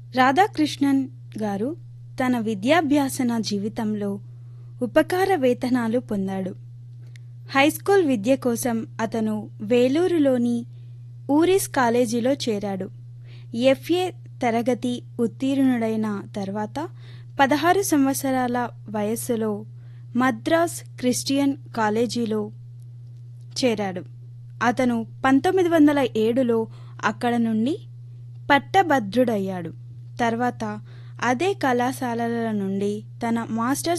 రాధాకృష్ణన్ గారు తన విద్యాభ్యాసన జీవితంలో ఉపకార వేతనాలు పొందాడు హైస్కూల్ విద్య కోసం అతను వేలూరులోని ఊరిస్ కాలేజీలో చేరాడు ఎఫ్ఏ తరగతి ఉత్తీర్ణుడైన తర్వాత పదహారు సంవత్సరాల వయస్సులో మద్రాస్ క్రిస్టియన్ కాలేజీలో చేరాడు అతను పంతొమ్మిది వందల ఏడులో అక్కడ నుండి పట్టభద్రుడయ్యాడు తర్వాత అదే కళాశాలల నుండి తన మాస్టర్స్